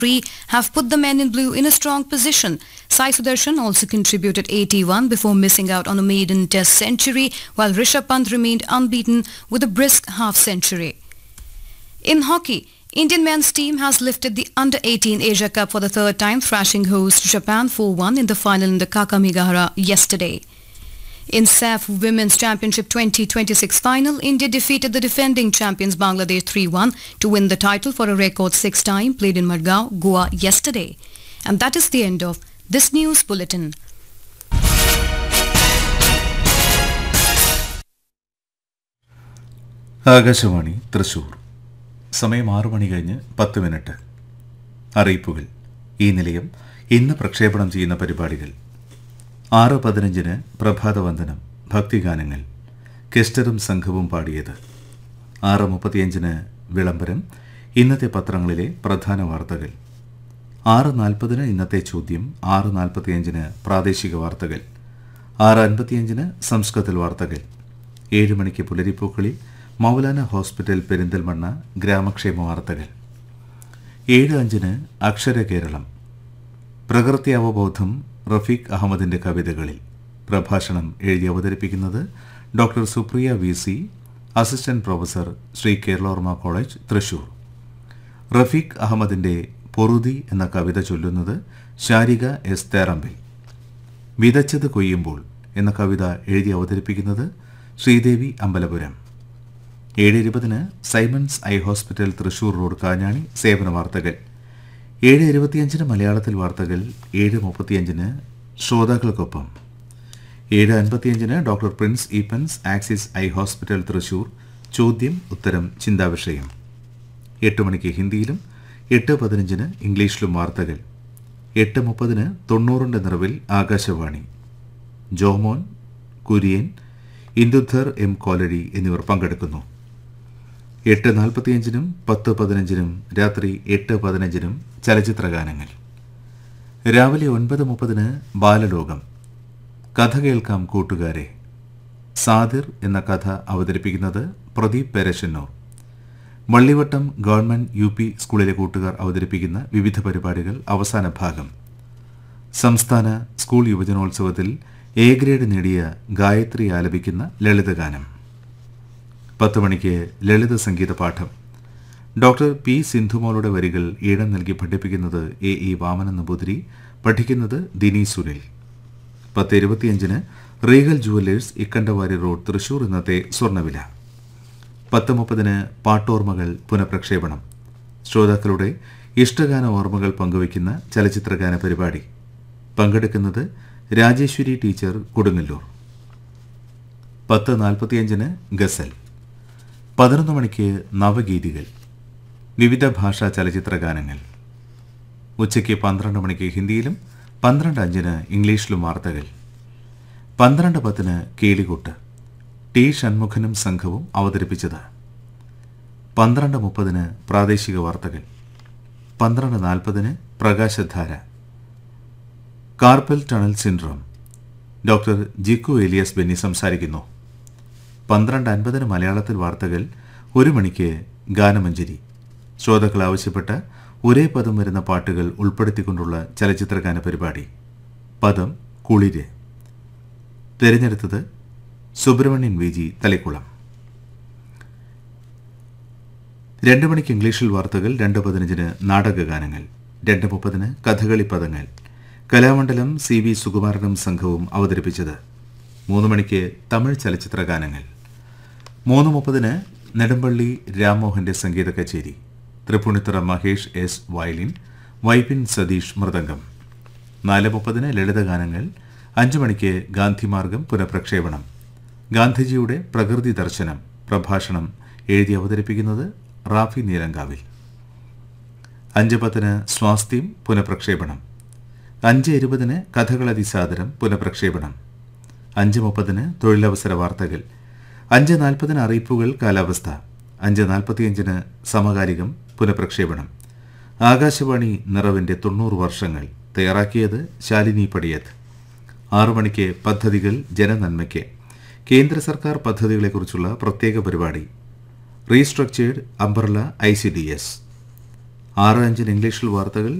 three have put the men in blue in a strong position. Sai Sudarshan also contributed 81 before missing out on a maiden test century, while Rishabh Pant remained unbeaten with a brisk half century. In hockey, Indian men's team has lifted the Under-18 Asia Cup for the third time, thrashing host Japan 4-1 in the final in the Kakamigahara yesterday. In SAF Women's Championship 2026 final, India defeated the defending champions Bangladesh 3-1 to win the title for a record six time played in Madgaon, Goa yesterday. And that is the end of this news bulletin. Akashvani Thrissur സമയം ആറു മണി കഴിഞ്ഞ് പത്ത് minute അറിയിപ്പുകൾ ഈ നിലയം ഇന്ന് പ്രക്ഷേപണം ചെയ്യുന്ന പരിപാടികൾ ആറ് പതിനഞ്ചിന് പ്രഭാതവന്ദനം ഭക്തിഗാനങ്ങൾ കെസ്റ്ററും സംഘവും പാടിയത് ആറ് മുപ്പത്തിയഞ്ചിന് വിളംബരം ഇന്നത്തെ പത്രങ്ങളിലെ പ്രധാന വാർത്തകൾ ആറ് നാൽപ്പതിന് ഇന്നത്തെ ചോദ്യം ആറ് നാൽപ്പത്തിയഞ്ചിന് പ്രാദേശിക വാർത്തകൾ ആറ് അൻപത്തിയഞ്ചിന് സംസ്കൃതത്തിൽ വാർത്തകൾ ഏഴ് മണിക്ക് പുലരിപ്പൂക്കളിൽ മൗലാന ഹോസ്പിറ്റൽ പെരിന്തൽമണ്ണ ഗ്രാമക്ഷേമ വാർത്തകൾ ഏഴ് അഞ്ചിന് അക്ഷര കേരളം പ്രകൃതി അവബോധം റഫീഖ് അഹമ്മദിന്റെ കവിതകളിൽ പ്രഭാഷണം എഴുതി അവതരിപ്പിക്കുന്നത് doctor Supriya V C assistant professor Sree Keralavarma college Thrissur Rafeeq അഹമ്മദിന്റെ പൊറുതി എന്ന കവിത ചൊല്ലുന്നത് ശാരിക എസ് തേറമ്പിൽ വിതച്ചത് കൊയ്യുമ്പോൾ എന്ന കവിത എഴുതി അവതരിപ്പിക്കുന്നത് ശ്രീദേവി അമ്പലപുരം ഏഴ് ഇരുപതിന് Simons eye hospital Thrissur road Kanjani സേവന വാർത്തകൾ ഏഴ് ഇരുപത്തിയഞ്ചിന് മലയാളത്തിൽ വാർത്തകൾ ഏഴ് മുപ്പത്തിയഞ്ചിന് ശ്രോതാക്കൾക്കൊപ്പം ഏഴ് അൻപത്തിയഞ്ചിന് doctor Prince Eapens Axis eye hospital Thrissur ചോദ്യം ഉത്തരം ചിന്താവിഷയം എട്ട് മണിക്ക് ഹിന്ദിയിലും എട്ട് പതിനഞ്ചിന് ഇംഗ്ലീഷിലും വാർത്തകൾ എട്ട് മുപ്പതിന് തൊണ്ണൂറിൻ്റെ നിറവിൽ ആകാശവാണി ജോമോൻ കുര്യൻ ഇന്ദുധർ എം കോലഴി എന്നിവർ പങ്കെടുക്കുന്നു എട്ട് നാൽപ്പത്തിയഞ്ചിനും പത്ത് പതിനഞ്ചിനും രാത്രി എട്ട് പതിനഞ്ചിനും ചലച്ചിത്രഗാനങ്ങൾ രാവിലെ ഒൻപത് മുപ്പതിന് ബാലലോകം കഥ കേൾക്കാം കൂട്ടുകാരെ സാദിർ എന്ന കഥ അവതരിപ്പിക്കുന്നത് Pradeep Perasannur Vallivattam government U P സ്കൂളിലെ കൂട്ടുകാർ അവതരിപ്പിക്കുന്ന വിവിധ പരിപാടികൾ അവസാന ഭാഗം സംസ്ഥാന സ്കൂൾ യുവജനോത്സവത്തിൽ എ ഗ്രേഡ് നേടിയ ഗായത്രി ആലപിക്കുന്ന ലളിതഗാനം പത്ത് മണിക്ക് ലളിത സംഗീത പാഠം ഡോക്ടർ പി സിന്ധുമോളുടെ വരികൾ ഈടം നൽകി പഠിപ്പിക്കുന്നത് എ ഇ വാമന നമ്പൂതിരി പഠിക്കുന്നത് ദിനി സുനിൽ പത്ത് ഇരുപത്തിയഞ്ചിന് Regal jewellers Ikkandavari road Thrissur ഇന്നത്തെ സ്വർണ്ണവില പത്ത് മുപ്പതിന് പാട്ടോർമ്മകൾ പുനഃപ്രക്ഷേപണം ശ്രോതാക്കളുടെ ഇഷ്ടഗാന ഓർമ്മകൾ പങ്കുവയ്ക്കുന്ന ചലച്ചിത്രഗാന പരിപാടി പങ്കെടുക്കുന്നത് രാജേശ്വരി ടീച്ചർ കൊടുങ്ങല്ലൂർ പത്ത് നാൽപ്പത്തിയഞ്ചിന് ഗസൽ പതിനൊന്ന് മണിക്ക് നവഗീതികൾ വിവിധ ഭാഷാ ചലച്ചിത്ര ഗാനങ്ങൾ ഉച്ചയ്ക്ക് പന്ത്രണ്ട് മണിക്ക് ഹിന്ദിയിലും പന്ത്രണ്ട് അഞ്ചിന് ഇംഗ്ലീഷിലും വാർത്തകൾ പന്ത്രണ്ട് പത്തിന് കേളികൊട്ട് ടി ഷൺമുഖനും സംഘവും അവതരിപ്പിച്ചത് പന്ത്രണ്ട് മുപ്പതിന് പ്രാദേശിക വാർത്തകൾ പന്ത്രണ്ട് നാൽപ്പതിന് Prakashadhara carpal tunnel syndrome doctor Jikku Elias Benny സംസാരിക്കുന്നു പന്ത്രണ്ട് അൻപതിന് മലയാളത്തിൽ വാർത്തകൾ ഒരു മണിക്ക് ഗാനമഞ്ജരി ശ്രോതാക്കൾ ആവശ്യപ്പെട്ട ഒരേ പദം വരുന്ന പാട്ടുകൾ ഉൾപ്പെടുത്തിക്കൊണ്ടുള്ള ചലച്ചിത്രഗാന പരിപാടി പദം കുളിര് തിരഞ്ഞെടുത്തത് സുബ്രഹ്മണ്യൻ വി ജി തലക്കുളം രണ്ട് മണിക്ക് ഇംഗ്ലീഷിൽ വാർത്തകൾ രണ്ട് പതിനഞ്ചിന് നാടകഗാനങ്ങൾ രണ്ട് മുപ്പതിന് കഥകളി പദങ്ങൾ കലാമണ്ഡലം സി വി സുകുമാരനും സംഘവും അവതരിപ്പിച്ചത് മൂന്ന് മണിക്ക് തമിഴ് ചലച്ചിത്ര ഗാനങ്ങൾ മൂന്ന് മുപ്പതിന് നെടുമ്പള്ളി രാംമോഹന്റെ സംഗീത കച്ചേരി തൃപ്പൂണിത്തുറ മഹേഷ് എസ് വയലിൻ വൈപ്പിൻ സതീഷ് മൃദംഗം നാല് മുപ്പതിന് ലളിതഗാനങ്ങൾ അഞ്ചു മണിക്ക് ഗാന്ധിമാർഗം പുനഃപ്രക്ഷേപണം ഗാന്ധിജിയുടെ പ്രകൃതി ദർശനം പ്രഭാഷണം എഴുതി അവതരിപ്പിക്കുന്നത് റാഫി നീലങ്കാവിൽ അഞ്ച് പത്തിന് സ്വാസ്ഥ്യം പുനഃപ്രക്ഷേപണം അഞ്ച് ഇരുപതിന് കഥകളതിസാദരം പുനഃപ്രക്ഷേപണം അഞ്ച് മുപ്പതിന് തൊഴിലവസര വാർത്തകൾ അഞ്ച് നാൽപ്പതിന് അറിയിപ്പുകൾ കാലാവസ്ഥ അഞ്ച് നാൽപ്പത്തിയഞ്ചിന് സമകാലികം പുനഃപ്രക്ഷേപണം ആകാശവാണി നിറവിന്റെ തൊണ്ണൂറ് വർഷങ്ങൾ തയ്യാറാക്കിയത് ശാലിനി പടിയത്ത് ആറു മണിക്ക് പദ്ധതികൾ ജനനന്മയ്ക്ക് കേന്ദ്ര സർക്കാർ പദ്ധതികളെക്കുറിച്ചുള്ള പ്രത്യേക പരിപാടി restructured umbrella I C D S ആറ് അഞ്ചിന് ഇംഗ്ലീഷിൽ വാർത്തകൾ